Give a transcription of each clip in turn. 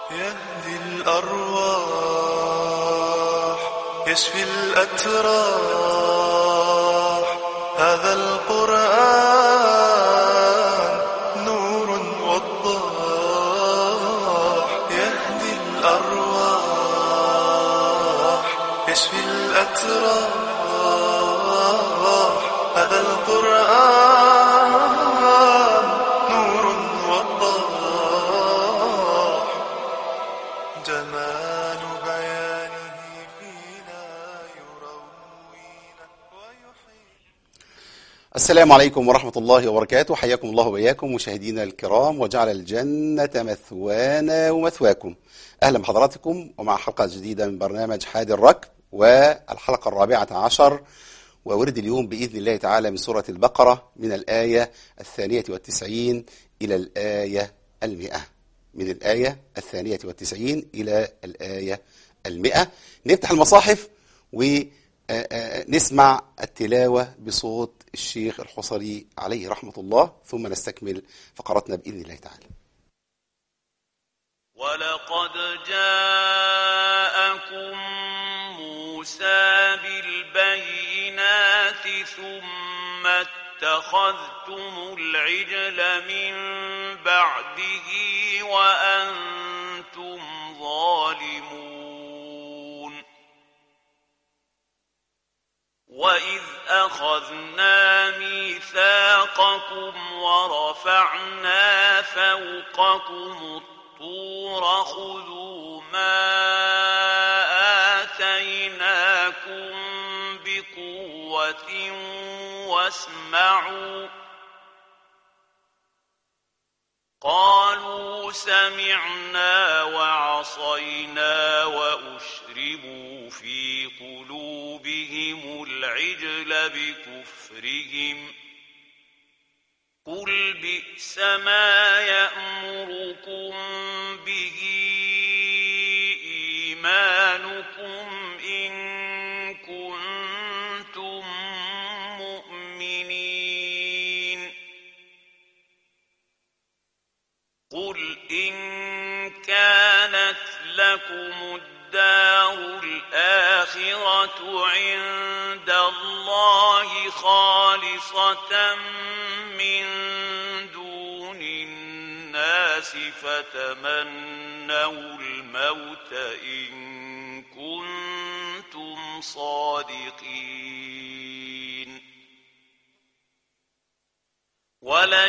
يهدي الأرواح يشفي الأتراح هذا القرآن نور وضاح يهدي الأرواح يشفي الأتراح هذا القرآن نور وضاح جمال بيانه فينا يروينا ويحيي السلام عليكم ورحمة الله وبركاته حياكم الله وإياكم مشاهدينا الكرام وجعل الجنة مثوانا ومثواكم أهلا بحضراتكم ومع حلقة جديدة من برنامج حادي الركب والحلقة الرابعة عشر وورد اليوم بإذن الله تعالى من سورة البقرة من الآية الثانية والتسعين إلى الآية المئة من الآية الثانية والتسعين إلى الآية المئة نفتح المصاحف ونسمع التلاوة بصوت الشيخ الحصري عليه رحمة الله ثم نستكمل فقرتنا بإذن الله تعالى ولقد جاءكم موسى بالبينات ثم اتخذتم العجل من بعده وأنتم ظالمون وإذ أخذنا ميثاقكم ورفعنا فوقكم الطور خذوا ما آتيناكم بقوة واسمعوا قالوا سمعنا وعصينا وأشربوا في قلوبهم العجل بكفرهم قل بئس ما يأمركم به إيمانكم إن كنتم مؤمنين قل إن كانت لكم الدار الآخرة عند الله خالصة من دون الناس فتمنوا الموت إن كنتم صادقين ولن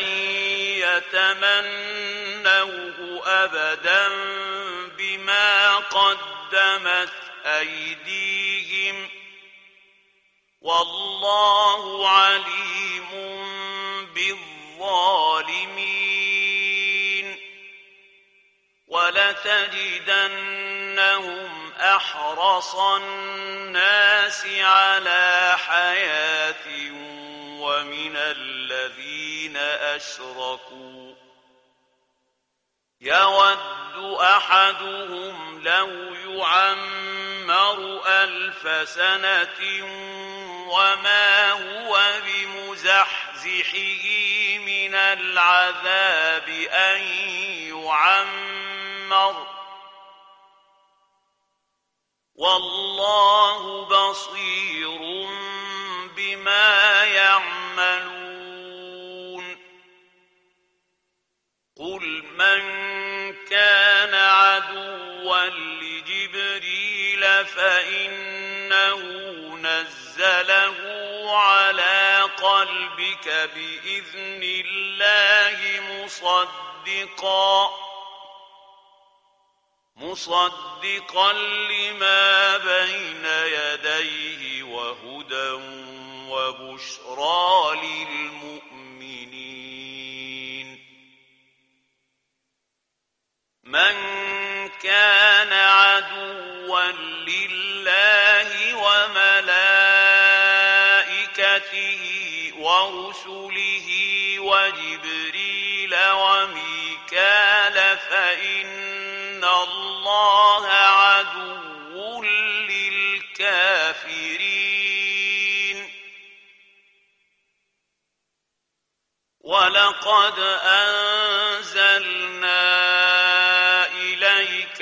يتمنوه أبدا بما قدمت أيديهم والله عليم بالظالمين ولتجدنهم أحرص الناس على حياة ومن الذين أشركوا يود أحدهم لو يعمر ألف سنة وما هو بمزحزحه من العذاب أن يعمر والله بصير بما يعملون قل من كان عدوا لجبريل فإنه نزله على قلبك بإذن الله مصدقا مصدقا لما بين يديه وهدى وبشرى للمؤمنين من كان عدوا لله وملائكته ورسله وجبريل وميكال فإن الله عدو للكافرين ولقد أنزلنا إليك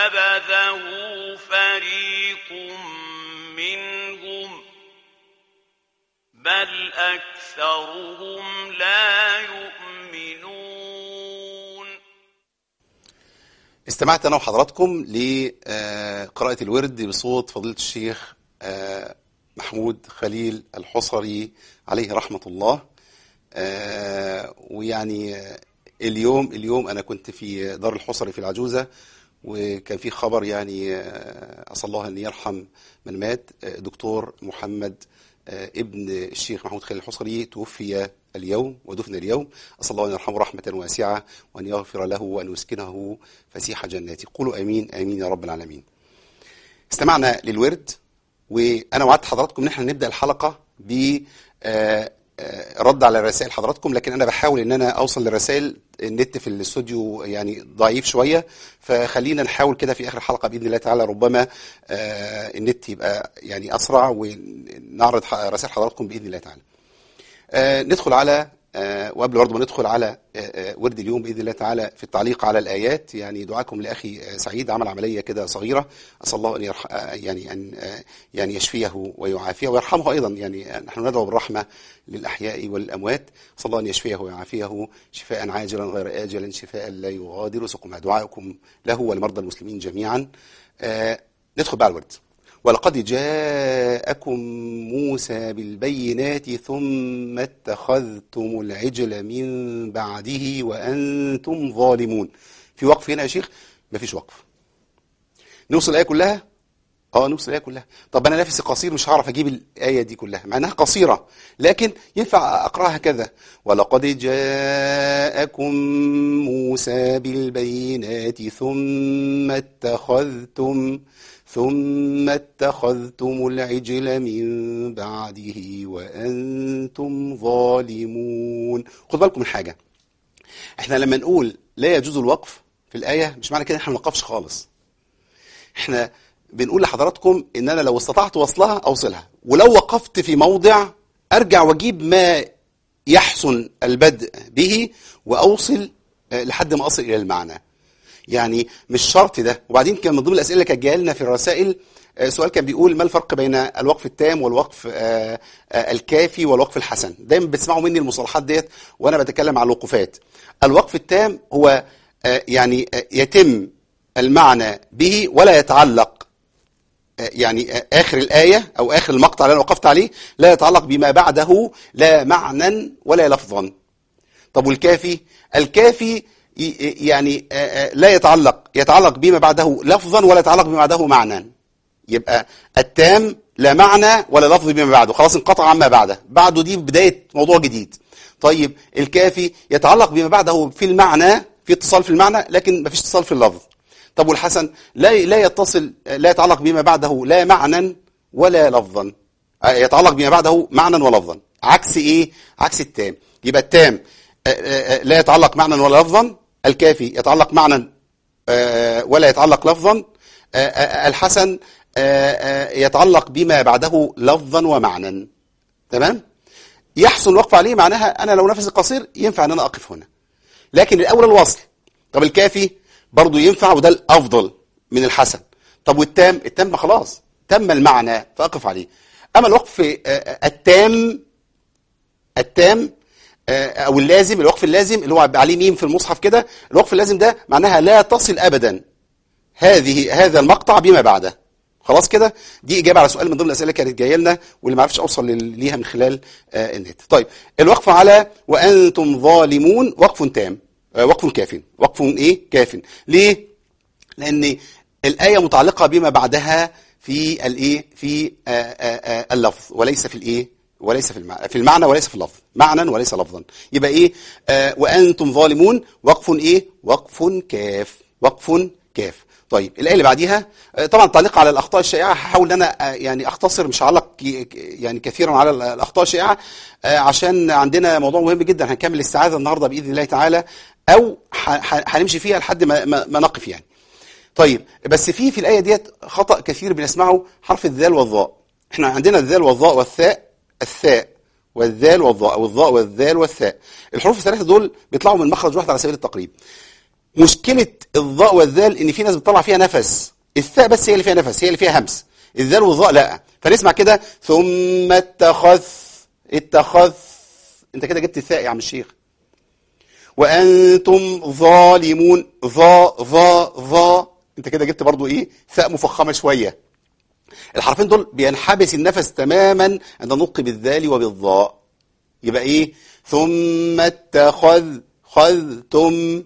فنبذه فريق منهم بل أكثرهم لا يؤمنون استمعت أنا وحضراتكم لقراءة الورد بصوت فضيلة الشيخ آه، محمود خليل الحصري عليه رحمة الله آه، ويعني آه، اليوم اليوم أنا كنت في دار الحصري في العجوزة وكان في خبر يعني آه، أسأل الله أن يرحم من مات آه، دكتور محمد آه، ابن الشيخ محمود خليل الحصري توفي اليوم ودفن اليوم أسأل الله أن يرحمه رحمة واسعة وأن يغفر له وأن يسكنه فسيح جناته قولوا آمين آمين يا رب العالمين استمعنا للورد وانا وعدت حضراتكم ان احنا نبدا الحلقه ب آه، آه، رد على رسائل حضراتكم لكن انا بحاول ان انا اوصل للرسائل النت في الاستوديو يعني ضعيف شويه فخلينا نحاول كده في اخر الحلقه باذن الله تعالى ربما آه، النت يبقى يعني اسرع ونعرض ح- رسائل حضراتكم باذن الله تعالى. آه، ندخل على آه، وقبل برضه ما ندخل على آه، آه، ورد اليوم باذن الله تعالى في التعليق على الايات يعني دعاكم لاخي آه، سعيد عمل عمليه كده صغيره اسال الله ان يرح... آه، يعني ان آه، يعني يشفيه ويعافيه ويرحمه ايضا يعني نحن ندعو بالرحمه للاحياء والاموات اسال الله ان يشفيه ويعافيه شفاء عاجلا غير اجل شفاء لا يغادر سقما دعاءكم له ولمرضى المسلمين جميعا آه، ندخل بقى على الورد ولقد جاءكم موسى بالبينات ثم اتخذتم العجل من بعده وأنتم ظالمون في وقف هنا يا شيخ مفيش وقف نوصل الآية كلها اه نوصل الآية كلها طب أنا نفسي قصير مش هعرف أجيب الآية دي كلها مع إنها قصيرة لكن ينفع أقرأها كذا ولقد جاءكم موسى بالبينات ثم اتخذتم ثم اتخذتم العجل من بعده وأنتم ظالمون خد بالكم من حاجة احنا لما نقول لا يجوز الوقف في الآية مش معنى كده احنا ما نوقفش خالص احنا بنقول لحضراتكم ان انا لو استطعت وصلها اوصلها ولو وقفت في موضع ارجع واجيب ما يحسن البدء به واوصل آه، لحد ما اصل الى المعنى يعني مش شرط ده وبعدين كان من ضمن الاسئله اللي كانت جايه لنا في الرسائل آه، سؤال كان بيقول ما الفرق بين الوقف التام والوقف آه، آه، الكافي والوقف الحسن دايما بتسمعوا مني المصطلحات ديت وانا بتكلم عن الوقوفات الوقف التام هو آه، يعني آه، يتم المعنى به ولا يتعلق آه، يعني آه، آخر الآية أو آخر المقطع اللي أنا وقفت عليه لا يتعلق بما بعده لا معنى ولا لفظا طب والكافي الكافي ي- يعني آه، آه، لا يتعلق يتعلق بما بعده لفظا ولا يتعلق بما بعده معنى يبقى التام لا معنى ولا لفظ بما بعده خلاص انقطع عما بعده بعده دي بداية موضوع جديد طيب الكافي يتعلق بما بعده في المعنى في اتصال في المعنى لكن ما فيش اتصال في اللفظ طب والحسن لا لا يتصل لا يتعلق بما بعده لا معنى ولا لفظا آه، يتعلق بما بعده معنى ولفظا عكس ايه عكس التام يبقى التام آه، آه، آه، لا يتعلق معنى ولا لفظا الكافي يتعلق معنى آه، ولا يتعلق لفظا آه، آه، الحسن آه، آه، يتعلق بما بعده لفظا ومعنى تمام يحسن الوقف عليه معناها انا لو نفسي قصير ينفع ان انا اقف هنا لكن الاول الوصل طب الكافي برضه ينفع وده الافضل من الحسن طب والتام التام خلاص تم المعنى فاقف عليه اما الوقف آه، آه، التام التام آه، او اللازم الوقف اللازم اللي هو عليه ميم في المصحف كده الوقف اللازم ده معناها لا تصل ابدا هذه هذا المقطع بما بعده خلاص كده دي اجابه على سؤال من ضمن الاسئله اللي كانت جايه لنا واللي ما عرفتش اوصل لل- ليها من خلال آه، النت طيب الوقف على وانتم ظالمون وقف تام آه، وقف كاف وقف ايه كاف ليه لان الايه متعلقه بما بعدها في الايه في آه، آه، آه، اللفظ وليس في الايه وليس في المعنى في المعنى وليس في اللفظ معنى وليس لفظا يبقى ايه آه وانتم ظالمون وقف ايه وقف كاف وقف كاف طيب الايه اللي بعديها آه، طبعا تعليق على الاخطاء الشائعه هحاول ان انا آه، يعني اختصر مش هعلق ك- ك- يعني كثيرا على ال- الاخطاء الشائعه آه، عشان عندنا موضوع مهم جدا هنكمل الاستعاذه النهارده باذن الله تعالى او ح- ح- هنمشي فيها لحد ما, ما, ما نقف يعني طيب بس في في الايه ديت خطا كثير بنسمعه حرف الذال والظاء احنا عندنا الذال والظاء والثاء الثاء والذال والظاء او الظاء والذال والثاء الحروف الثلاثه دول بيطلعوا من مخرج واحد على سبيل التقريب مشكلة الضاء والذال ان في ناس بتطلع فيها نفس الثاء بس هي اللي فيها نفس هي اللي فيها همس الذال والضاء لا فنسمع كده ثم اتخذ اتخذ انت كده جبت الثاء يا عم الشيخ وانتم ظالمون ظا ظا ظا انت كده جبت برضو ايه ثاء مفخمه شويه الحرفين دول بينحبس النفس تماما عند النطق بالذال وبالضاء يبقى ايه ثم اتخذ خذتم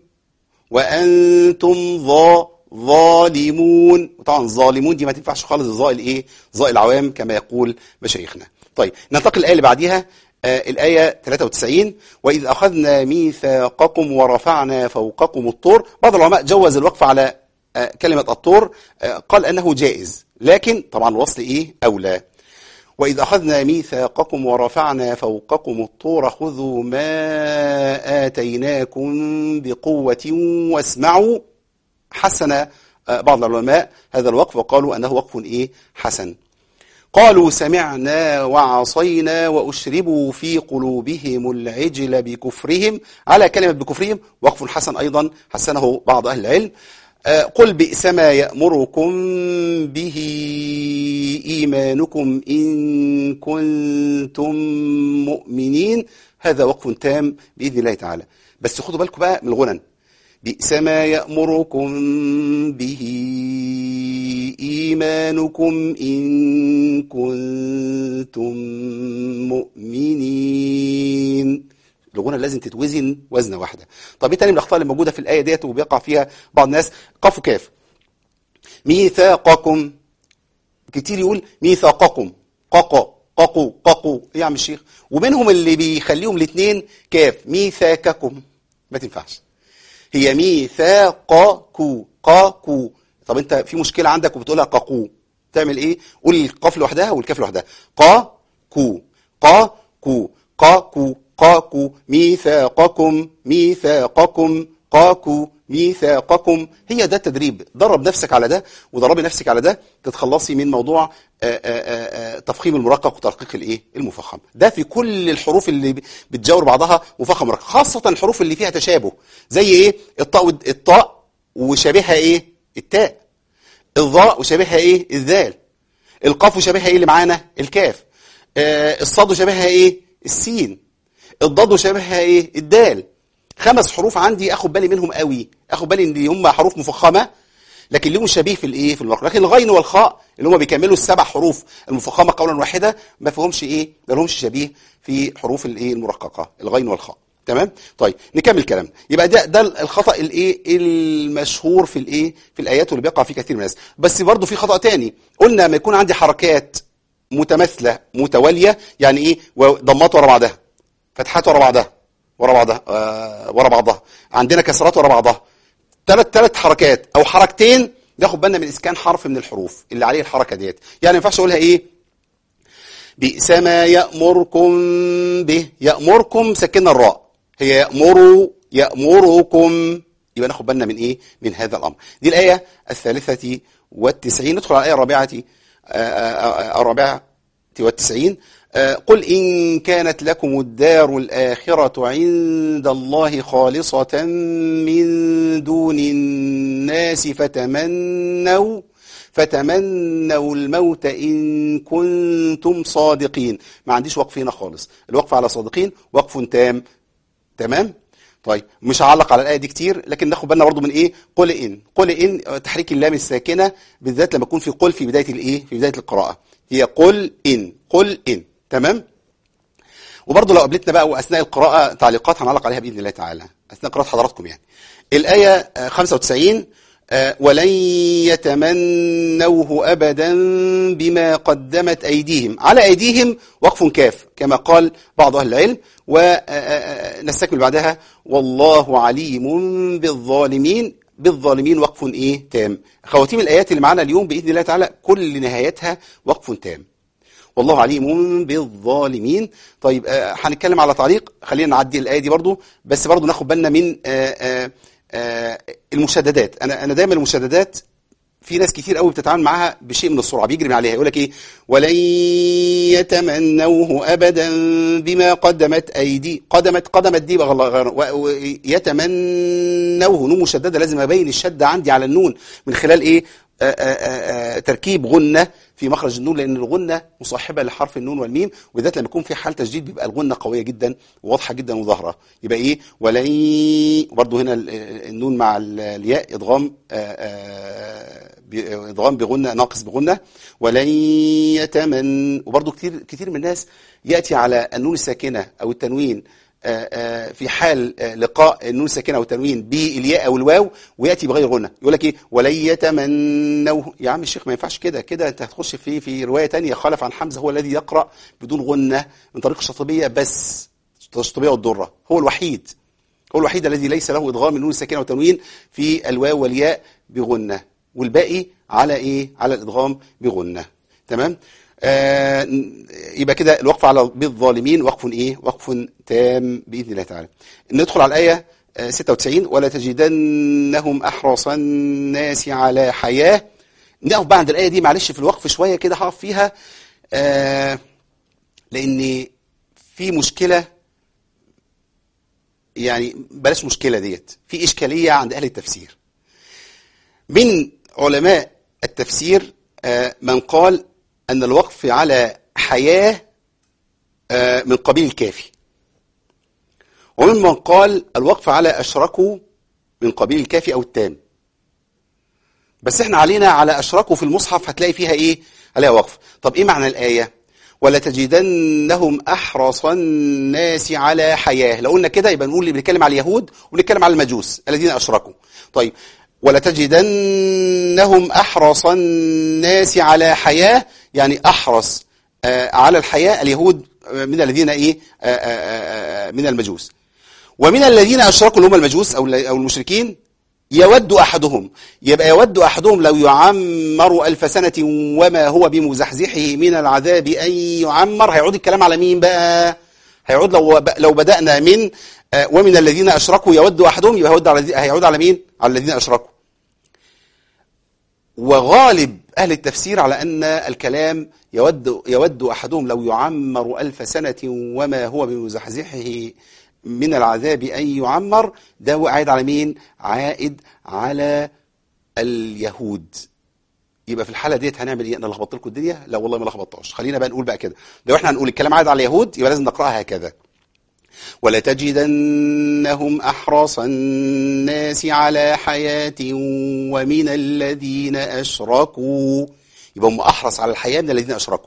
وانتم ظا ظالمون وطبعا ظالمون دي ما تنفعش خالص الظاء الايه ظاء العوام كما يقول مشايخنا طيب ننتقل الايه اللي بعديها آه الآية 93 وإذ أخذنا ميثاقكم ورفعنا فوقكم الطور بعض العلماء جوز الوقف على آه كلمة الطور آه قال أنه جائز لكن طبعا الوصل إيه أولى وإذ أخذنا ميثاقكم ورفعنا فوقكم الطور خذوا ما آتيناكم بقوة واسمعوا حسن آه، بعض العلماء هذا الوقف وقالوا أنه وقف إيه حسن قالوا سمعنا وعصينا وأشربوا في قلوبهم العجل بكفرهم على كلمة بكفرهم وقف حسن أيضا حسنه بعض أهل العلم آه، قل بئس ما يأمركم به إيمانكم إن كنتم مؤمنين هذا وقف تام بإذن الله تعالى بس خدوا بالكم بقى من الغنن بئس ما يأمركم به إيمانكم إن كنتم مؤمنين الغنى لازم تتوزن وزنه واحده طب ايه تاني من الاخطاء اللي موجوده في الايه ديت وبيقع فيها بعض الناس قاف وكاف ميثاقكم كتير يقول ميثاقكم قاقا قاقو قاقو ايه يا عم الشيخ ومنهم اللي بيخليهم الاثنين كاف ميثاقكم ما تنفعش هي ميثاقكو قاكو طب انت في مشكله عندك وبتقولها قاقو تعمل ايه قول القاف لوحدها والكاف لوحدها قا كو قا كو قا كو قا كو ميثاقكم ميثاقكم قا كو ميثاقكم هي ده التدريب درب نفسك على ده ودربي نفسك على ده تتخلصي من موضوع آه، آه، آه، آه، تفخيم المرقق وترقيق الايه المفخم ده في كل الحروف اللي ب- بتجاور بعضها مفخم مرقق خاصه الحروف اللي فيها تشابه زي ايه الطاء والد- الطاء وشابهها ايه التاء الظاء وشابهها ايه الذال القاف وشابهها ايه اللي معانا الكاف آه الصاد وشابهها ايه السين الضاد وشابهها ايه الدال خمس حروف عندي اخد بالي منهم قوي اخد بالي ان هم حروف مفخمه لكن ليهم شبيه في الايه في المرقق لكن الغين والخاء اللي هم بيكملوا السبع حروف المفخمه قولا واحده ما فيهمش ايه ما لهمش شبيه في حروف الايه المرققه الغين والخاء تمام طيب نكمل كلام يبقى ده ده الخطا الايه المشهور في الايه في الايات واللي بيقع فيه كثير من الناس بس برضه في خطا تاني قلنا ما يكون عندي حركات متماثله متواليه يعني ايه ضمات ورا بعضها فتحات ورا بعضها ورا بعضها آه ورا بعضها عندنا كسرات ورا بعضها ثلاث ثلاث حركات او حركتين ناخد بالنا من اسكان حرف من الحروف اللي عليه الحركه ديت يعني ما ينفعش اقولها ايه بئس ما يأمركم به يأمركم سكننا الراء هي يأمر يأمركم يبقى ناخد بالنا من ايه من هذا الامر دي الايه الثالثه والتسعين ندخل على الايه الرابعه آه، آه، آه، الرابعه والتسعين آه، قل إن كانت لكم الدار الآخرة عند الله خالصة من دون الناس فتمنوا فتمنوا الموت إن كنتم صادقين ما عنديش وقف هنا خالص الوقف على صادقين وقف تام تمام طيب مش هعلق على الايه دي كتير لكن ناخد بالنا برضو من ايه قل ان قل ان تحريك اللام الساكنه بالذات لما يكون في قل في بدايه الايه في بدايه القراءه هي قل ان قل ان تمام وبرضه لو قابلتنا بقى واثناء القراءه تعليقات هنعلق عليها باذن الله تعالى اثناء قراءه حضراتكم يعني الايه آه، 95 آه، ولن يتمنوه ابدا بما قدمت ايديهم على ايديهم وقف كاف كما قال بعض اهل العلم ونستكمل بعدها والله عليم بالظالمين بالظالمين وقف ايه تام خواتيم الايات اللي معانا اليوم باذن الله تعالى كل نهايتها وقف تام والله عليم بالظالمين طيب آه، هنتكلم على تعليق خلينا نعدي الايه دي برضو بس برضو ناخد بالنا من آه، آه، آه، المشددات انا انا دايما المشددات في ناس كتير قوي بتتعامل معاها بشيء من السرعه بيجري من عليها يقول لك ايه ولن يتمنوه ابدا بما قدمت ايدي قدمت قدمت دي بقى غير و- و- يتمنوه نون مشدده لازم ابين الشده عندي على النون من خلال ايه آآ آآ آآ تركيب غنه في مخرج النون لان الغنه مصاحبه لحرف النون والميم وبالذات لما يكون في حال تشديد بيبقى الغنه قويه جدا وواضحه جدا وظاهره يبقى ايه ولن برضه هنا ال- النون مع ال- الياء ادغام آآ ب- ادغام بغنه ناقص بغنه ولن يتمن وبرضه كتير كتير من الناس ياتي على النون الساكنه او التنوين آه، آه، في حال آه، لقاء النون الساكنه او التنوين بالياء او الواو وياتي بغير غنه يقول لك ايه ولن يتمنوه يا عم الشيخ ما ينفعش كده كده انت هتخش في في روايه تانية خلف عن حمزه هو الذي يقرا بدون غنه من طريق الشاطبيه بس الشاطبيه والدره هو الوحيد هو الوحيد الذي ليس له ادغام النون الساكنه والتنوين في الواو والياء بغنه والباقي على ايه على الادغام بغنه تمام آه يبقى كده الوقف على بالظالمين وقف ايه وقف تام باذن الله تعالى ندخل على الايه آه 96 ولا تجدنهم احرص الناس على حياه نقف بعد الايه دي معلش في الوقف شويه كده هقف فيها آه لان في مشكله يعني بلاش مشكله ديت في اشكاليه عند اهل التفسير من علماء التفسير آه، من قال أن الوقف على حياة آه، من قبيل الكافي وممن قال الوقف على أشركوا من قبيل الكافي أو التام بس احنا علينا على أشركوا في المصحف هتلاقي فيها إيه عليها وقف طب إيه معنى الآية ولا تجدنهم أحرص الناس على حياة لو قلنا كده يبقى نقول اللي بنتكلم على اليهود وبنتكلم على المجوس الذين أشركوا طيب ولا تجدنهم أحرص الناس على حياة يعني أحرص آه، على الحياة اليهود آه، من الذين إيه آه، آه، آه، آه، من المجوس ومن الذين أشركوا اللي هم المجوس أو أو المشركين يود أحدهم يبقى يود أحدهم لو يعمر ألف سنة وما هو بمزحزحه من العذاب أن يعمر هيعود الكلام على مين بقى هيعود لو لو بدأنا من آه، ومن الذين أشركوا يود أحدهم يبقى هيود على هيعود على مين على الذين أشركوا وغالب أهل التفسير على أن الكلام يود يود أحدهم لو يعمر ألف سنة وما هو بمزحزحه من العذاب أن يعمر ده هو عائد على مين؟ عائد على اليهود يبقى في الحاله ديت هنعمل ايه انا لخبطت لكم الدنيا لا والله ما لخبطتهاش خلينا بقى نقول بقى كده لو احنا هنقول الكلام عائد على اليهود يبقى لازم نقراها هكذا ولتجدنهم أحرص الناس على حياة ومن الذين أشركوا يبقى هم أحرص على الحياة من الذين أشركوا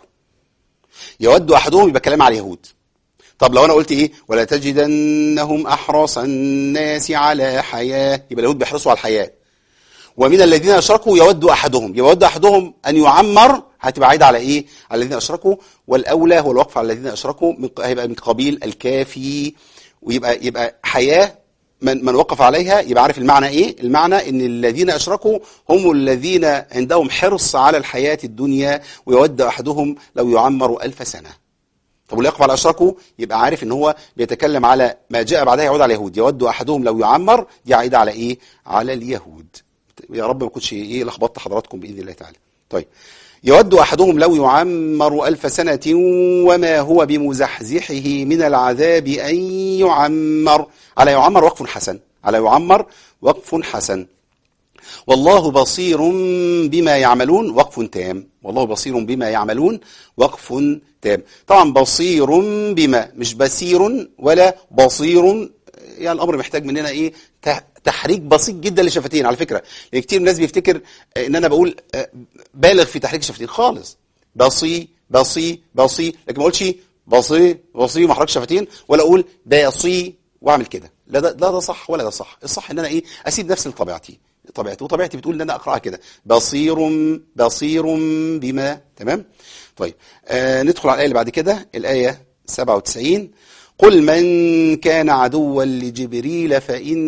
يود أحدهم يبقى كلام على اليهود طب لو أنا قلت إيه ولا تجدنهم أحرص الناس على حياة يبقى اليهود بيحرصوا على الحياة ومن الذين اشركوا يود احدهم يود احدهم ان يعمر هتبقى عايده على ايه على الذين اشركوا والاولى هو الوقف على الذين اشركوا من هيبقى من قبيل الكافي ويبقى يبقى حياه من من وقف عليها يبقى عارف المعنى ايه المعنى ان الذين اشركوا هم الذين عندهم حرص على الحياه الدنيا ويود احدهم لو يعمر ألف سنه طب واللي يقف على اشركوا يبقى عارف ان هو بيتكلم على ما جاء بعدها يعود على اليهود يود احدهم لو يعمر دي عايده على ايه على اليهود يا رب ما كنتش ايه لخبطت حضراتكم باذن الله تعالى طيب يود احدهم لو يعمر الف سنه وما هو بمزحزحه من العذاب ان يعمر على يعمر وقف حسن على يعمر وقف حسن والله بصير بما يعملون وقف تام والله بصير بما يعملون وقف تام طبعا بصير بما مش بصير ولا بصير يعني الامر محتاج مننا ايه ت- تحريك بسيط جدا للشفتين على فكره لان كتير الناس بيفتكر آه، ان انا بقول آه، بالغ في تحريك الشفتين خالص بصي بصي بصي لكن ما اقولش بصي بصي وما احركش شفتين ولا اقول بصي واعمل كده لا ده لا ده صح ولا ده صح الصح ان انا ايه اسيب نفسي لطبيعتي طبيعتي وطبيعتي بتقول ان انا اقراها كده بصير بصير بما تمام طيب آه ندخل على الايه اللي بعد كده الايه 97 قل من كان عدوا لجبريل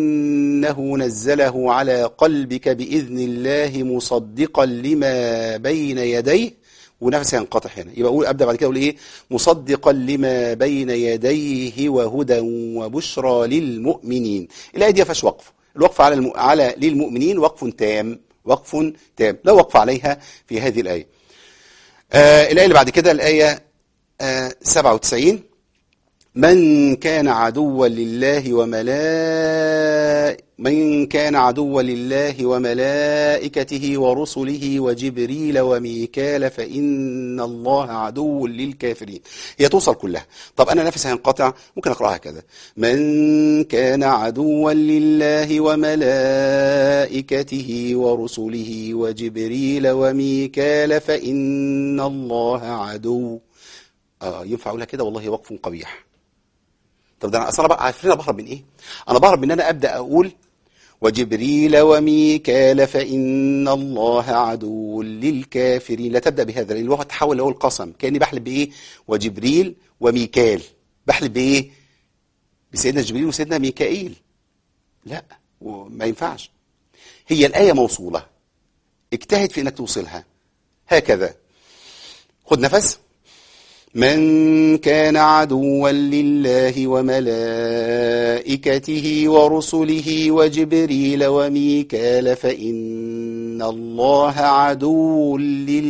فإنه نزله على قلبك بإذن الله مصدقا لما بين يديه ونفسي ينقطع هنا يبقى أقول أبدأ بعد كده أقول إيه مصدقا لما بين يديه وهدى وبشرى للمؤمنين الآية دي ما فيهاش وقف الوقف على الم... على للمؤمنين وقف تام وقف تام لا وقف عليها في هذه الآية آه الآية اللي بعد كده الآية آه 97 من كان عدوا لله وملائ من كان عدوا لله وملائكته ورسله وجبريل وميكال فإن الله عدو للكافرين هي توصل كلها طب أنا نفسي هينقطع ممكن أقرأها كذا من كان عدوا لله وملائكته ورسله وجبريل وميكال فإن الله عدو آه ينفع أقولها كده والله وقف قبيح طب ده انا اصلا بقى عارفين انا بهرب من ايه انا بهرب من ان انا ابدا اقول وجبريل وميكال فان الله عدو للكافرين لا تبدا بهذا لان الوقت تحول له القسم كاني بحلف بايه وجبريل وميكال بحلف بايه بسيدنا جبريل وسيدنا ميكائيل لا وما ينفعش هي الايه موصوله اجتهد في انك توصلها هكذا خد نفس من كان عدوا لله وملائكته ورسله وجبريل وميكال فإن الله عدو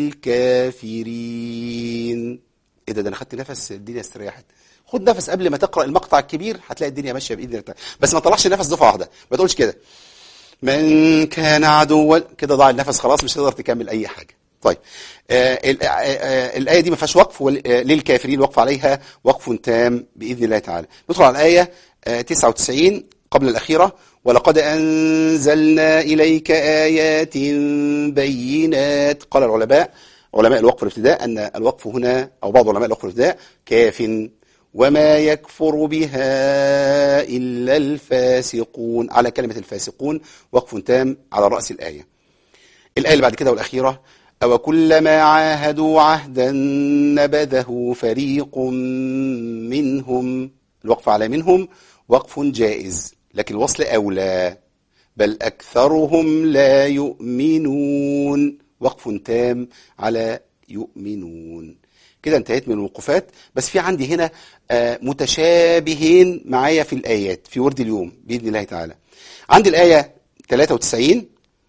للكافرين ايه ده ده انا خدت نفس الدنيا استريحت خد نفس قبل ما تقرا المقطع الكبير هتلاقي الدنيا ماشيه باذن الله تعالى. بس ما طلعش نفس دفعه واحده ما تقولش كده من كان عدوا كده ضاع النفس خلاص مش هتقدر تكمل اي حاجه طيب آه ال- آه، آه، الآية دي ما فيهاش وقف وال- آه، للكافرين وقف عليها وقف تام بإذن الله تعالى ندخل على الآية آه، 99 قبل الأخيرة ولقد أنزلنا إليك آيات بينات قال العلماء علماء الوقف الابتداء أن الوقف هنا أو بعض علماء الوقف الابتداء كاف وما يكفر بها إلا الفاسقون على كلمة الفاسقون وقف تام على رأس الآية الآية اللي بعد كده والأخيرة أو كلما عاهدوا عهدا نبذه فريق منهم الوقف على منهم وقف جائز لكن الوصل أولى بل أكثرهم لا يؤمنون وقف تام على يؤمنون كده انتهيت من الوقوفات بس في عندي هنا آه، متشابهين معايا في الآيات في ورد اليوم بإذن الله تعالى عندي الآية 93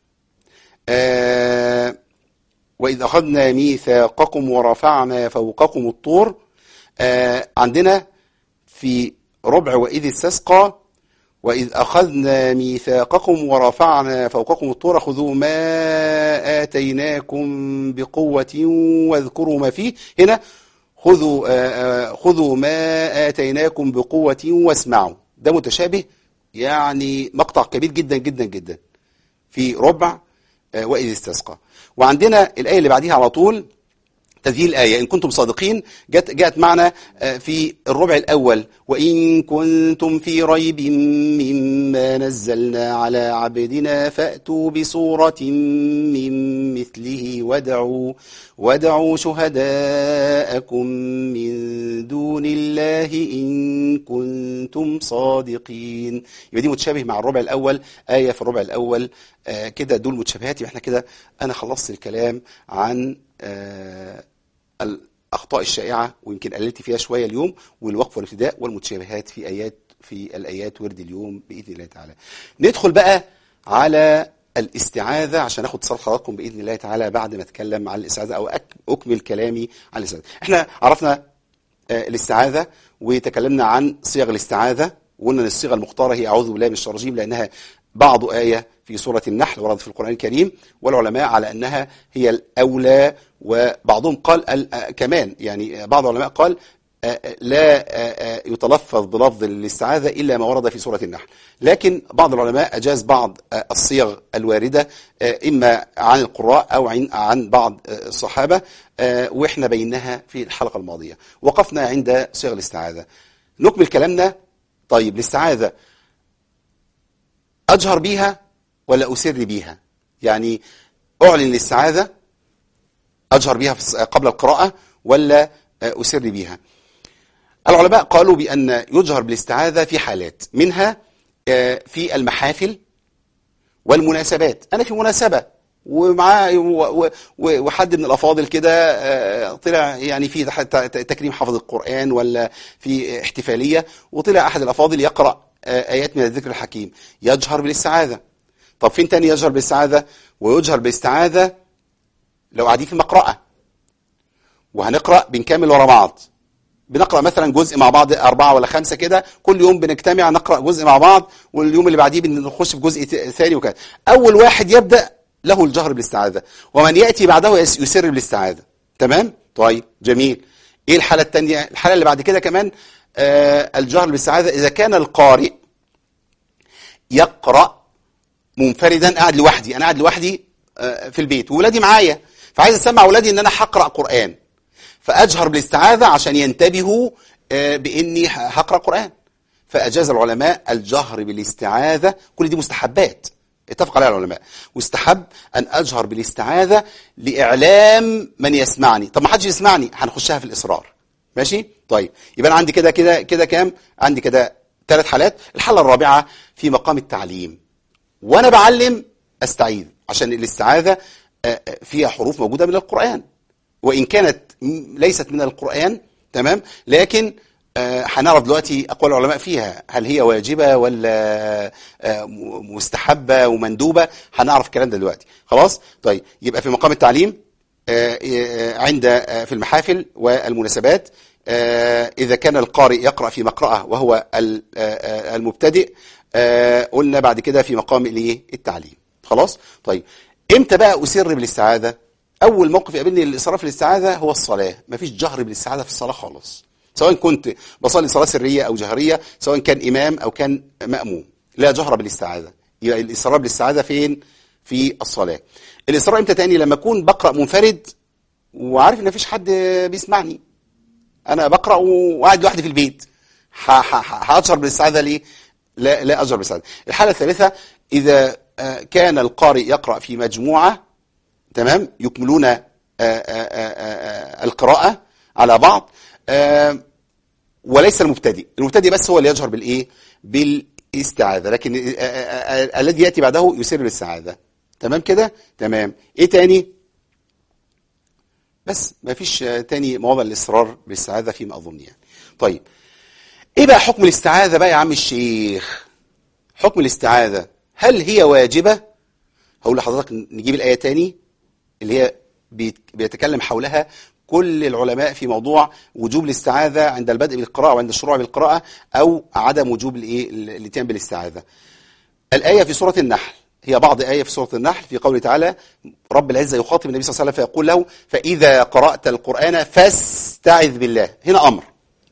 آه، وإذ أخذنا ميثاقكم ورفعنا فوقكم الطور آه، عندنا في ربع وإذ استسقى وإذ أخذنا ميثاقكم ورفعنا فوقكم الطور خذوا ما آتيناكم بقوة واذكروا ما فيه هنا خذوا آه، آه، خذوا ما آتيناكم بقوة واسمعوا ده متشابه يعني مقطع كبير جدا جدا جدا في ربع آه، وإذ استسقى وعندنا الآية اللي بعديها على طول تذييل الآية إن كنتم صادقين جت, جاءت معنا آه، في الربع الأول وإن كنتم في ريب مما نزلنا على عبدنا فأتوا بصورة من مثله وادعوا وادعوا شهداءكم من دون الله إن كنتم صادقين يبقى دي متشابه مع الربع الأول آية في الربع الأول آه، كده دول متشابهات يبقى احنا كده أنا خلصت الكلام عن آه، الأخطاء الشائعة ويمكن قللت فيها شوية اليوم والوقف والابتداء والمتشابهات في آيات في الآيات ورد اليوم بإذن الله تعالى ندخل بقى على الاستعاذة عشان اخد اتصال حضراتكم بإذن الله تعالى بعد ما اتكلم عن الاستعاذة أو أك- أكمل كلامي عن الاستعاذة احنا عرفنا آه، الاستعاذة وتكلمنا عن صيغ الاستعاذة وقلنا ان الصيغة المختارة هي أعوذ بالله من الشيطان الرجيم لأنها بعض آية في سورة النحل وردت في القرآن الكريم والعلماء على أنها هي الأولى وبعضهم قال ال- آه، كمان يعني بعض العلماء قال آه، لا آه، آه، يتلفظ بلفظ الاستعاذة إلا ما ورد في سورة النحل لكن بعض العلماء أجاز بعض آه، الصيغ الواردة آه، إما عن القراء أو عن عن بعض آه، الصحابة آه، وإحنا بيناها في الحلقة الماضية وقفنا عند صيغ الاستعاذة نكمل كلامنا طيب الاستعاذة أجهر بيها ولا أسر بيها يعني أعلن الاستعاذة أجهر بيها في الص- قبل القراءة ولا آه، أسر بيها العلماء قالوا بأن يجهر بالاستعاذة في حالات منها آه، في المحافل والمناسبات أنا في مناسبة ومعاه و- و- و- وحد من الأفاضل كده آه، طلع يعني في تح- ت- تكريم حفظ القرآن ولا في احتفالية وطلع أحد الأفاضل يقرأ آه، آيات من الذكر الحكيم يجهر بالاستعاذة طب فين تاني يجهر بالاستعاذة ويجهر بالاستعاذة لو قاعدين في مقرأة وهنقرأ بنكمل ورا بعض بنقرأ مثلا جزء مع بعض أربعة ولا خمسة كده كل يوم بنجتمع نقرأ جزء مع بعض واليوم اللي بعديه بنخش في جزء ت- ثاني وكذا أول واحد يبدأ له الجهر بالاستعاذة ومن يأتي بعده يس- يسر بالاستعاذة تمام طيب جميل ايه الحالة التانية الحالة اللي بعد كده كمان آه الجهر بالاستعاذة إذا كان القارئ يقرأ منفردا قاعد لوحدي انا قاعد لوحدي آه، في البيت وولادي معايا فعايز اسمع اولادي ان انا هقرا قران فاجهر بالاستعاذه عشان ينتبهوا آه، باني ه- هقرا قران فاجاز العلماء الجهر بالاستعاذه كل دي مستحبات اتفق عليها العلماء واستحب ان اجهر بالاستعاذه لاعلام من يسمعني طب ما حدش يسمعني هنخشها في الاصرار ماشي طيب يبقى انا عندي كده كده كده كام عندي كده ثلاث حالات الحاله الرابعه في مقام التعليم وانا بعلم استعيذ عشان الاستعاذه آه، آه، فيها حروف موجوده من القران وان كانت م- ليست من القران تمام لكن آه، هنعرف دلوقتي اقوال العلماء فيها هل هي واجبه ولا آه، م- مستحبه ومندوبه هنعرف الكلام ده دلوقتي خلاص طيب يبقى في مقام التعليم آه، آه، عند آه، في المحافل والمناسبات آه، إذا كان القارئ يقرأ في مقرأة وهو ال- آه، آه، المبتدئ آه، قلنا بعد كده في مقام الايه التعليم خلاص طيب امتى بقى أسر بالاستعاذة أول موقف يقابلني الإصرار في الاستعاذة هو الصلاة مفيش جهر بالاستعاذة في الصلاة خالص سواء كنت بصلي صلاة سرية أو جهرية سواء كان إمام أو كان مأموم لا جهر بالاستعاذة يبقى الإصرار بالاستعاذة فين في الصلاة الإصرار امتى تاني لما أكون بقرأ منفرد وعارف ان مفيش حد بيسمعني انا بقرا وقاعد لوحدي في البيت ح- ح- ح- هاجهر بالاستعاذه ليه لا لا اجهر بالاستعاذه الحاله الثالثه اذا آه، كان القارئ يقرا في مجموعه تمام يكملون آه، آه، آه، آه، القراءه على بعض آه، وليس المبتدئ المبتدئ بس هو اللي يجهر بالايه بالاستعاذه لكن آه، آه، آه، الذي ياتي بعده يسر بالاستعاذه تمام كده تمام ايه تاني بس ما فيش آه، تاني مواضع الاصرار بالاستعاذه فيما اظن يعني طيب ايه بقى حكم الاستعاذه بقى يا عم الشيخ حكم الاستعاذه هل هي واجبه هقول لحضرتك نجيب الايه تاني اللي هي بيت- بيتكلم حولها كل العلماء في موضوع وجوب الاستعاذه عند البدء بالقراءه وعند الشروع بالقراءه او عدم وجوب الايه الاتيان بالاستعاذه الآية في سورة النحل هي بعض آية في سورة النحل في قوله تعالى رب العزة يخاطب النبي صلى الله عليه وسلم فيقول له فإذا قرأت القرآن فاستعذ بالله هنا أمر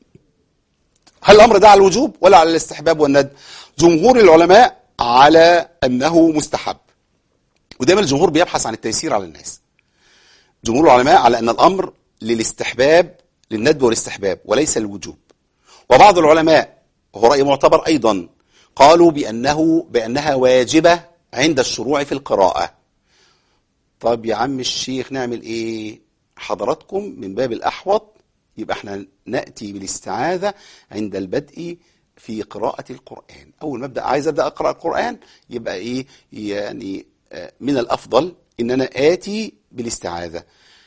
هل الأمر ده على الوجوب ولا على الاستحباب والندب جمهور العلماء على أنه مستحب ودايما الجمهور بيبحث عن التيسير على الناس جمهور العلماء على أن الأمر للاستحباب للندب والاستحباب وليس الوجوب وبعض العلماء وهو رأي معتبر أيضا قالوا بأنه بأنها واجبة عند الشروع في القراءة طب يا عم الشيخ نعمل ايه حضراتكم من باب الأحوط يبقى احنا نأتي بالاستعاذة عند البدء في قراءة القرآن أول ما أبدأ عايز أبدأ أقرأ القرآن يبقى إيه يعني آه، من الأفضل إن أنا آتي بالاستعاذة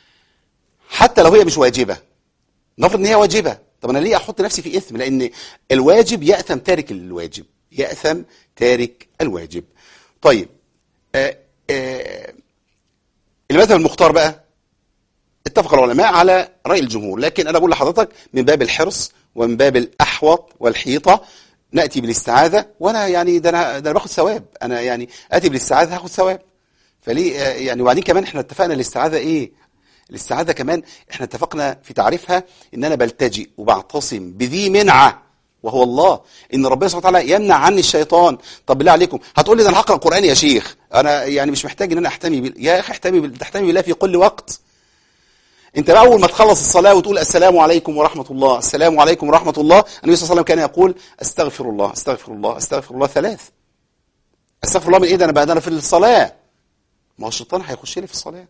حتى لو هي مش واجبة نفرض ان هي واجبه طب انا ليه احط نفسي في اثم لان الواجب ياثم تارك الواجب ياثم تارك الواجب طيب آه آه المذهب المختار بقى اتفق العلماء على راي الجمهور لكن انا بقول لحضرتك من باب الحرص ومن باب الاحوط والحيطه ناتي بالاستعاذه وانا يعني ده انا ده انا باخد ثواب انا يعني اتي بالاستعاذه هاخد ثواب فليه آه، يعني وبعدين كمان احنا اتفقنا الاستعاذه ايه الاستعاذه كمان احنا اتفقنا في تعريفها ان انا بلتجئ وبعتصم بذي منعه وهو الله ان ربنا سبحانه وتعالى يمنع عني الشيطان طب بالله عليكم هتقول لي ده انا هقرا قران يا شيخ انا يعني مش محتاج ان انا احتمي بال... يا اخي احتمي بال... تحتمي بالله في كل وقت انت بقى اول ما تخلص الصلاه وتقول السلام عليكم ورحمه الله السلام عليكم ورحمه الله النبي صلى الله عليه وسلم كان يقول استغفر الله استغفر الله استغفر الله ثلاث استغفر الله من ايه ده انا بقى ده انا في الصلاه ما هو الشيطان هيخش لي في الصلاه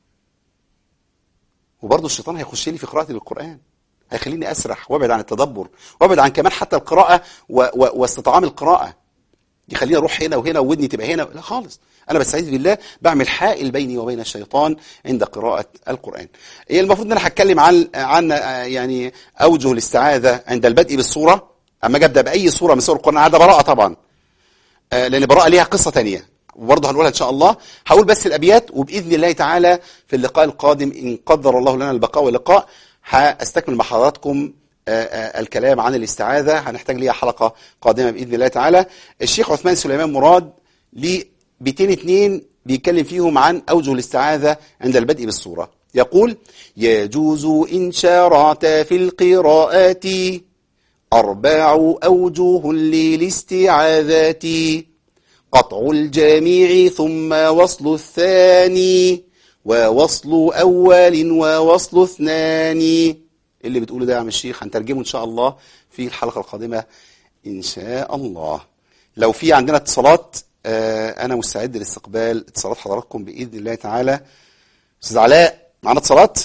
وبرضه الشيطان هيخش لي في قراءة القرآن هيخليني أسرح وابعد عن التدبر وابعد عن كمان حتى القراءة و... و... واستطعام القراءة يخليني أروح هنا وهنا وودني تبقى هنا لا خالص أنا بستعيذ بالله بعمل حائل بيني وبين الشيطان عند قراءة القرآن هي المفروض إن أنا هتكلم عن عن آه، يعني أوجه الاستعاذة عند البدء بالصورة أما أجي أبدأ بأي صورة من صور القرآن عادة براءة طبعا آه، لأن براءة ليها قصة تانية وبرضه هنقولها ان شاء الله هقول بس الابيات وباذن الله تعالى في اللقاء القادم ان قدر الله لنا البقاء واللقاء هستكمل مع حضراتكم آه، آه، الكلام عن الاستعاذه هنحتاج ليها حلقه قادمه باذن الله تعالى الشيخ عثمان سليمان مراد ليه بيتين اتنين بيتكلم فيهم عن اوجه الاستعاذه عند البدء بالسوره يقول يجوز ان شرعت في القراءات أربع أوجه للاستعاذات قطع الجميع ثم وصل الثاني ووصل أول ووصل اثنان اللي بتقوله ده يا عم الشيخ هنترجمه إن شاء الله في الحلقة القادمة إن شاء الله لو في عندنا اتصالات آه، أنا مستعد لاستقبال اتصالات حضراتكم بإذن الله تعالى أستاذ علاء معانا اتصالات؟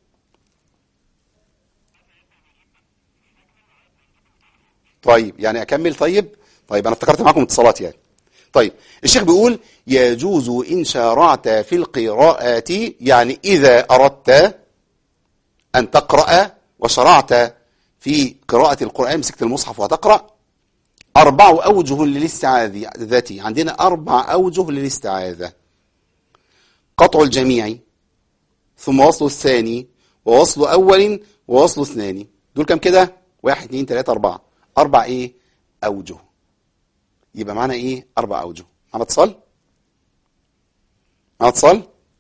طيب يعني اكمل طيب طيب انا افتكرت معاكم اتصالات يعني طيب الشيخ بيقول يجوز ان شارعت في القراءات يعني اذا اردت ان تقرا وشرعت في قراءه القران مسكت المصحف وتقرا اربع اوجه للاستعاذه عندنا اربع اوجه للاستعاذه قطع الجميع ثم وصل الثاني ووصل اول ووصل اثنان دول كام كده واحد اتنين تلاته اربعه اربع ايه اوجه يبقى معانا ايه اربع اوجه معانا اتصال معانا اتصال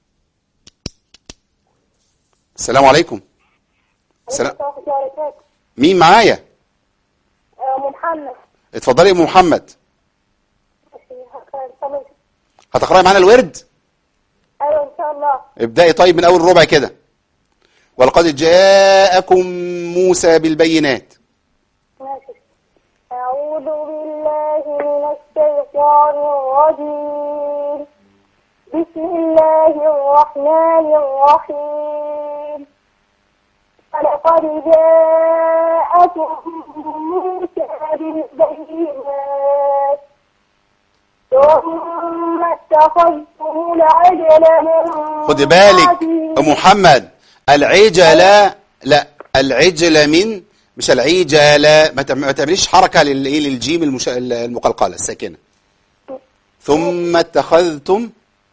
السلام عليكم السلام مين معايا ام محمد اتفضلي يا ام محمد هتقراي معانا الورد ايوه ان شاء الله ابدأي طيب من اول ربع كده ولقد جاءكم موسى بالبينات ماشي اعوذ بالله من الشيطان الرجيم بسم الله الرحمن الرحيم ولقد جاءكم موسى بالبينات ثم اتخذتم العجل من خدي بالك بعده. ام محمد العجلة لا العجلة من مش العجلة ما تعم- ما تعمليش حركة للايه للجيم المش... المقلقلة الساكنة ثم اتخذتم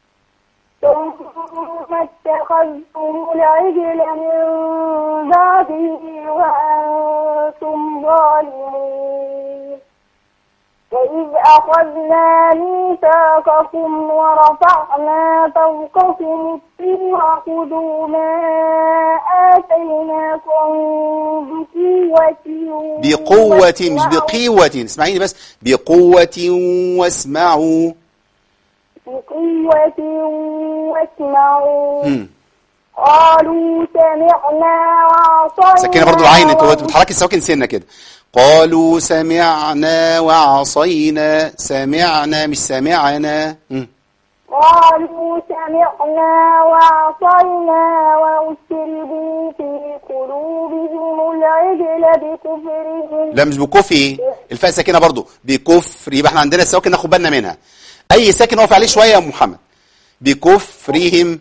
ثم اتخذتم العجل من بعده وأنتم ظالمون وإذ أخذنا ميثاقكم ورفعنا فوقكم الطور خذوا ما آتيناكم بقوة بقوة مش واسمعوا- بقوة اسمعيني بس بقوة واسمعوا بقوة واسمعوا هم. قالوا سمعنا وعصينا سكينة برضو العين انت و- بتحركي السواكن سنة كده قالوا سمعنا وعصينا سمعنا مش سمعنا هم. قالوا سمعنا وعصينا وأشربوا في قلوبهم العجل بكفرهم لا مش بكفي الفاء ساكنه برضو بكفر يبقى احنا عندنا السواكن ناخد بالنا منها اي ساكن اقف عليه شويه يا أم محمد بكفرهم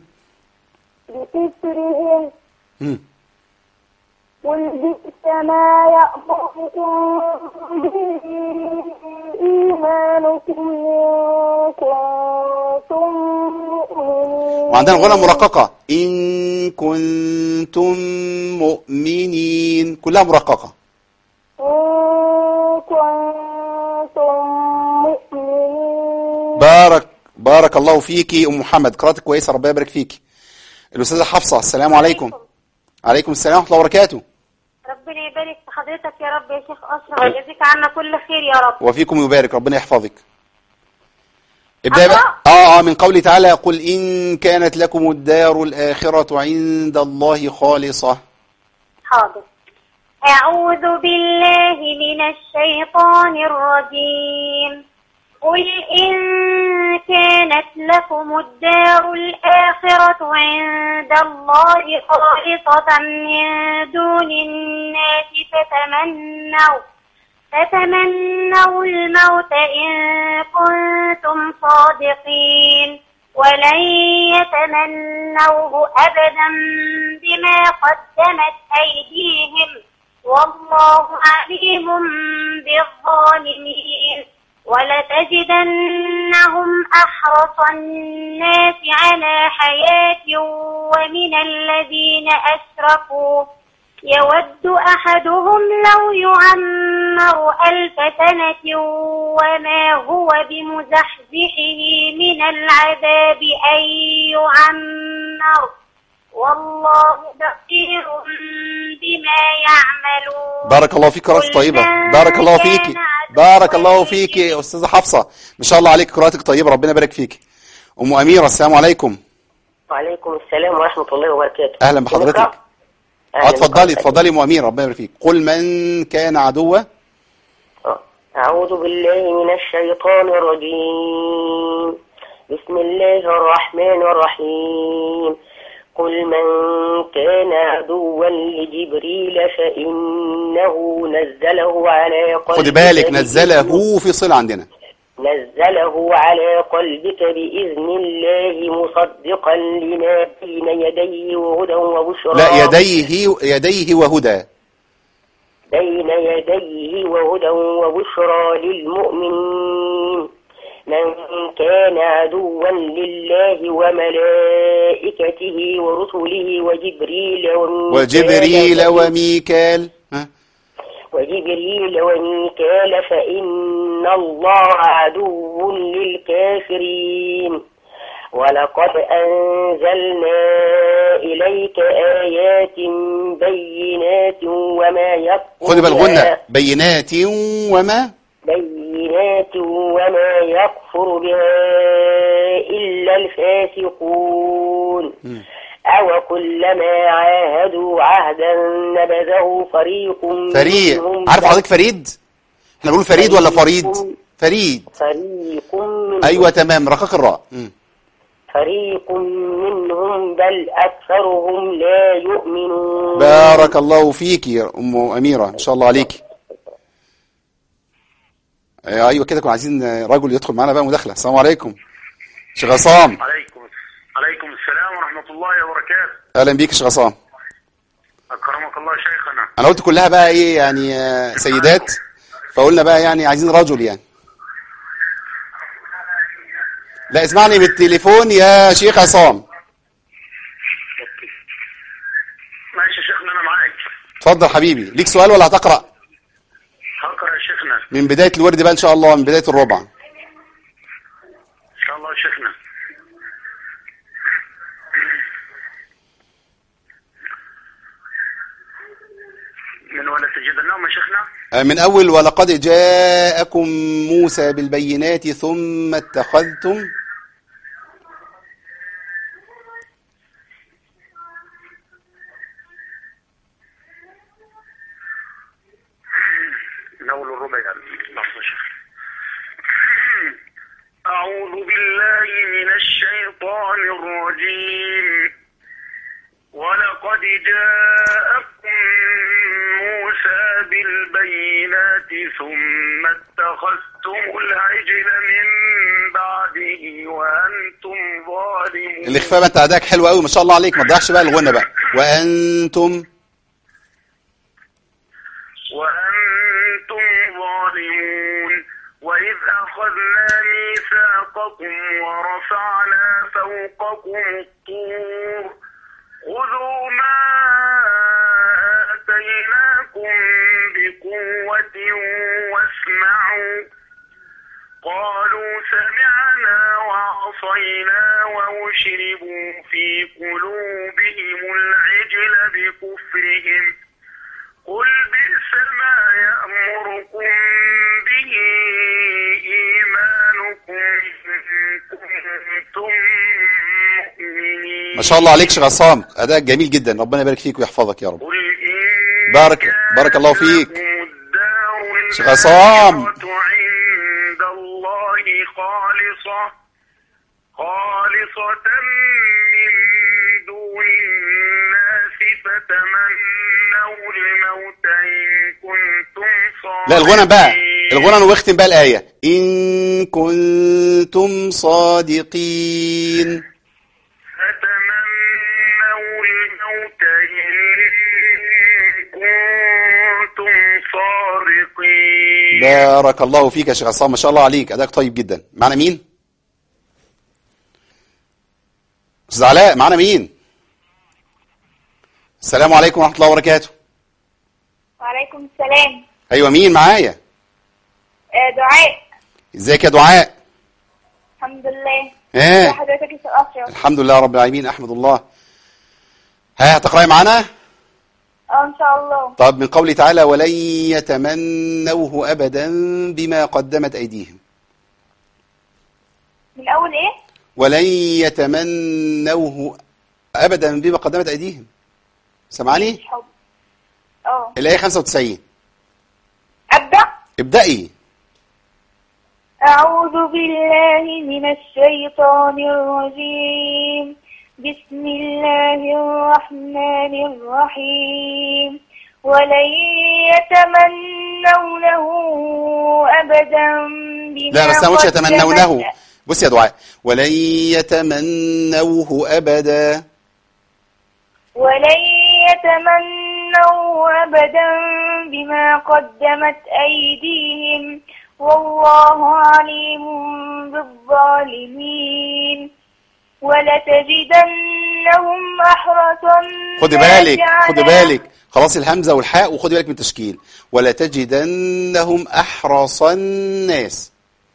بكفرهم هم. قل بئس ما يأمركم به إيمانكم إن كنتم مؤمنين وعندنا غنى مرققه ان كنتم مؤمنين كلها مرققه إن كنتم مؤمنين بارك بارك الله فيكي ام محمد قراءتك كويسه ربنا يبارك فيكي الاستاذه حفصه السلام عليكم عليكم السلام ورحمه الله وبركاته ربنا يبارك في حضرتك يا رب يا شيخ أشرف ويجزيك عنا كل خير يا رب وفيكم يبارك ربنا يحفظك ابدأ بقى اه اه من قوله تعالى قل ان كانت لكم الدار الاخره عند الله خالصه حاضر أعوذ بالله من الشيطان الرجيم قل إن كانت لكم الدار الآخرة عند الله خالصة من دون الناس فتمنوا فتمنوا الموت إن كنتم صادقين ولن يتمنوه أبدا بما قدمت أيديهم والله عليم بالظالمين ولتجدنهم أحرص الناس على حياة ومن الذين أشركوا يود أحدهم لو يعمر ألف سنة وما هو بمزحزحه من العذاب أن يعمر والله بصير بما يعملون بارك الله فيك قراءتك طيبة بارك الله فيك بارك الله فيك يا أستاذة حفصة ما شاء الله عليك قراءتك طيبة ربنا يبارك فيك أم أميرة السلام عليكم وعليكم السلام ورحمة الله وبركاته أهلا بحضرتك نقرأ؟ اه أهلا اتفضلي بحضرتك. اتفضلي أم أميرة ربنا يبارك فيك قل من كان عدوا آه. أعوذ بالله من الشيطان الرجيم بسم الله الرحمن الرحيم قل من كان عدوا لجبريل فإنه نزله على قلبك خدي بالك بإذن- نزله في صلة عندنا نزله على قلبك بإذن الله مصدقا لما بين يديه وهدى وبشرى لا يديه يديه وهدى بين يديه وهدى وبشرى للمؤمنين من كان عدوا لله وملائكته ورسله وجبريل وميكال وجبريل وميكال ها؟ وجبريل وميكال فإن الله عدو للكافرين ولقد أنزلنا إليك آيات بينات وما يكفر خدي بالغنة بها- بينات وما بينات وما يكفر بها إلا الفاسقون أو كلما عاهدوا عهدا نبذه فريق فريد منهم عارف حضرتك فريد احنا بنقول فريد ولا فريد فريد فريق منهم ايوه تمام رقاق الراء مم. فريق منهم بل أكثرهم لا يؤمنون بارك الله فيك يا ام اميره ان شاء الله عليك ايوه كده كنا عايزين رجل يدخل معانا بقى مداخله السلام عليكم شيخ عصام عليكم عليكم السلام ورحمة الله وبركاته اهلا بيك يا شيخ عصام أكرمك الله شيخنا انا قلت كلها بقى ايه يعني آه، سيدات فقلنا بقى يعني عايزين رجل يعني لا اسمعني بالتليفون يا شيخ عصام ماشي يا شيخنا أنا معاك اتفضل حبيبي ليك سؤال ولا هتقرا هقرأ يا شيخنا من بدايه الورد بقى ان شاء الله من بدايه الربع إن شاء الله يا شيخنا من ولا تجدناهم يا شيخنا آه، من اول ولقد جاءكم موسى بالبينات ثم اتخذتم من أول الربع يعني لحظة يا شيخ أعوذ بالله من الشيطان الرجيم ولقد جاءكم موسى بالبينات ثم اتخذتم العجل من بعده وأنتم ظالمون الاخفاء بقى بتاع حلو قوي ما شاء الله عليك ما تضيعش بقى الغنى بقى وانتم وأنتم ظالمون وإذ أخذنا ميثاقكم ورفعنا فوقكم الطور خذوا ما آتيناكم بقوة واسمعوا قالوا سمعنا وعصينا وأشربوا في قلوبهم العجل بكفرهم قل بئس ما يأمركم به إيمانكم إن كنتم مؤمنين ما شاء الله عليك شيخ عصام اداء جميل جدا ربنا يبارك فيك ويحفظك يا رب قل إن بارك- كانت بارك الله فيك. لكم الدار شيخ عصام. الآخرة عند الله خالصة خالصة من دون الناس فتمنوا الموت إن كنتم صادقين لا الغنى بقى الغنى واختم بقى الايه ان كنتم صادقين فتمنوا الموت إن كنتم الصادقين بارك الله فيك يا شيخ عصام ما شاء الله عليك اداك طيب جدا معنا مين استاذ علاء معنا مين السلام عليكم ورحمه الله وبركاته وعليكم السلام ايوه مين معايا آه، دعاء ازيك يا دعاء الحمد لله ايه ازي حضرتك يا استاذ اشرف الحمد لله رب العالمين احمد الله ها هتقراي معانا اه ان شاء الله طب من قوله تعالى ولن يتمنوه ابدا بما قدمت ايديهم من اول ايه ولن يتمنوه ابدا بما قدمت ايديهم سامعني مش حب اه الايه 95 ابدا ابدأي أعوذ بالله من الشيطان الرجيم بسم الله الرحمن الرحيم ولن يتمنونه أبدا بما لا بس انا مش قدمت- يتمنونه بص يا دعاء ولن يتمنوه ابدا ولن يتمنوا أبدا بما قدمت أيديهم والله عليم بالظالمين ولتجدنهم أحرص خدي الناس بالك خدي على- بالك خلاص الهمزه والحاء وخدي بالك من التشكيل ولا تجدنهم احرص الناس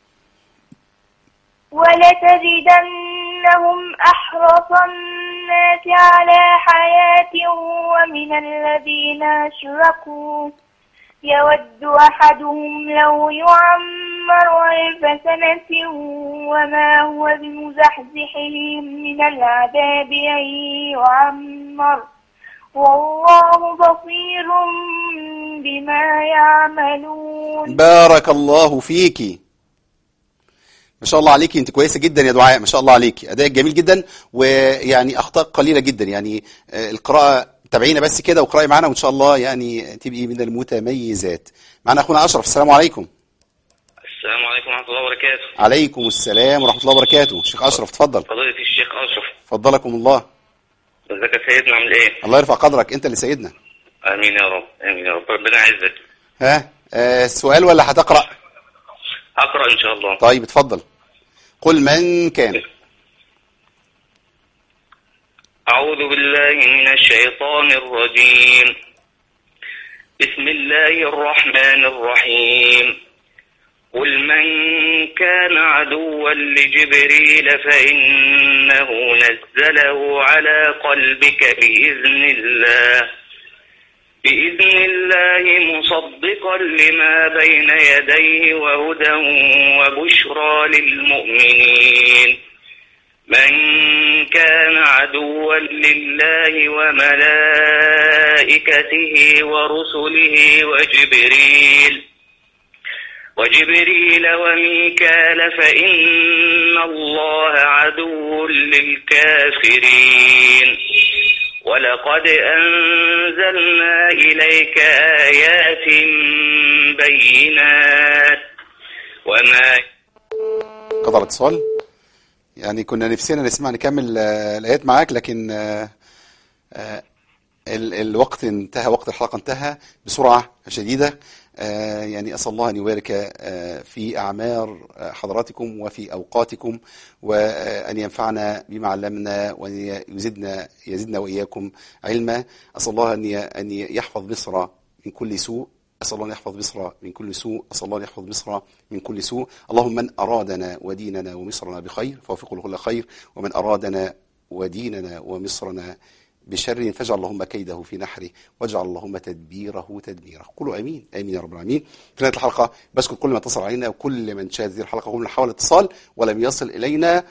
ولتجدنهم أحرص الناس على حياة ومن الذين أشركوا يود أحدهم لو يعمر ألف سنة وما هو بمزحزحه من العذاب أن يعمر والله بصير بما يعملون بارك الله فيكي ما شاء الله عليكي انت كويسه جدا يا دعاء ما شاء الله عليكي ادائك جميل جدا ويعني اخطاء قليله جدا يعني آه، القراءه تابعينا بس كده واقراي معانا وان شاء الله يعني تبقي من المتميزات معنا اخونا اشرف السلام عليكم السلام عليكم ورحمة الله وبركاته عليكم السلام ورحمه الله وبركاته شيخ اشرف اتفضل فضيلة الشيخ أشرف فضلكم الله ازيك يا سيدنا عامل ايه؟ الله يرفع قدرك انت اللي سيدنا آمين يا رب آمين يا رب ربنا يعزك ها آه السؤال ولا هتقرا أقرأ إن شاء الله طيب اتفضل قل من كان أعوذ بالله من الشيطان الرجيم بسم الله الرحمن الرحيم قل من كان عدوا لجبريل فإنه نزله على قلبك بإذن الله بإذن الله مصدقا لما بين يديه وهدى وبشرى للمؤمنين من كان عدوا لله وملائكته ورسله وجبريل وجبريل وميكال فإن الله عدو للكافرين ولقد أنزلنا إليك آيات بينات وما قطع الاتصال يعني كنا نفسنا نسمع نكمل آه، الآيات معاك لكن آه، آه، ال- الوقت انتهى وقت الحلقة انتهى بسرعة شديدة آه، يعني أسأل الله أن يبارك آه، في أعمار آه، حضراتكم وفي أوقاتكم وأن ينفعنا بما علمنا وأن يزدنا يزدنا وإياكم علما أسأل الله أن ي- أن يحفظ مصر من كل سوء أسأل الله أن يحفظ مصر من كل سوء أسأل الله أن يحفظ مصر من كل سوء اللهم من أرادنا وديننا ومصرنا بخير فوفقه لكل خير ومن أرادنا وديننا ومصرنا بشر فاجعل اللهم كيده في نحره واجعل اللهم تدبيره تدميره قولوا امين امين يا رب العالمين في نهايه الحلقه بشكر كل من اتصل علينا وكل من شاهد هذه الحلقه وكل من حاول الاتصال ولم يصل الينا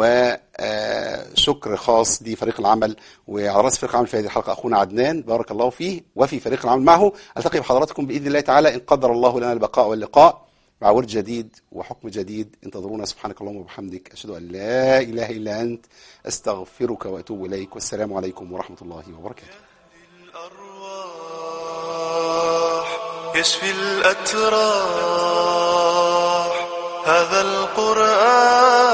وشكر خاص لفريق العمل وعلى راس فريق العمل في هذه الحلقه اخونا عدنان بارك الله فيه وفي فريق العمل معه التقي بحضراتكم باذن الله تعالى ان قدر الله لنا البقاء واللقاء مع ورد جديد وحكم جديد انتظرونا سبحانك اللهم وبحمدك اشهد ان لا اله الا انت استغفرك واتوب اليك والسلام عليكم ورحمه الله وبركاته الأرواح يشفي الأتراح هذا القرآن